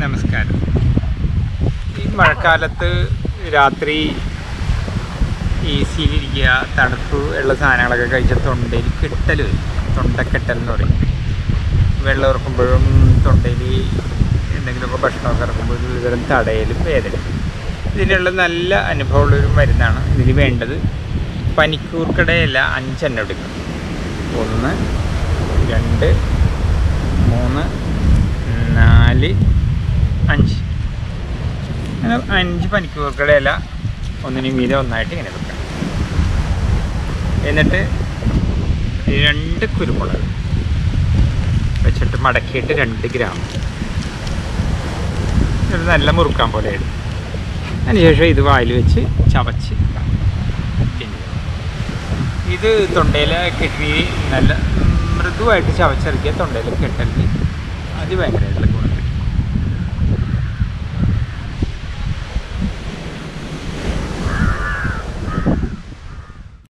നമസ്കാരം ഈ മഴക്കാലത്ത് രാത്രി എ സിയിലിരിക്കുക തണുപ്പ് ഉള്ള സാധനങ്ങളൊക്കെ കഴിച്ച തൊണ്ടയിൽ കെട്ടൽ വരും തൊണ്ടക്കെട്ടൽ എന്ന് പറയും വെള്ളം ഇറക്കുമ്പോഴും തൊണ്ടയിൽ എന്തെങ്കിലുമൊക്കെ ഭക്ഷണമൊക്കെ ഇറക്കുമ്പോൾ ഒരു തരം തടയലും വേദന ഇതിനുള്ള നല്ല അനുഭവമുള്ളൊരു മരുന്നാണ് ഇതിന് വേണ്ടത് പനിക്കൂർക്കടയല്ല അഞ്ചെണ്ണം എടുക്കും ഒന്ന് രണ്ട് മൂന്ന് നാല് അഞ്ച് അങ്ങനെ അഞ്ച് പനിക്കൂർക്കയുടെ ഇല ഒന്നിന് മീതെ ഒന്നായിട്ട് ഇങ്ങനെ വെക്കാം എന്നിട്ട് രണ്ട് കുരുമുളക് വെച്ചിട്ട് മടക്കിയിട്ട് രണ്ട് ഗ്രാം ഇത് നല്ല മുറുക്കാൻ പോലെ ഇടും അതിനുശേഷം ഇത് വായിൽ വെച്ച് ചവച്ച് തിന്നുക. ഇത് തൊണ്ടയിലെ കിഡ്നി നല്ല മൃദുവായിട്ട് ചവച്ചിറക്കിയ തൊണ്ടയിൽ കെട്ടലിന് അത് ഭയങ്കരമായിട്ടുള്ള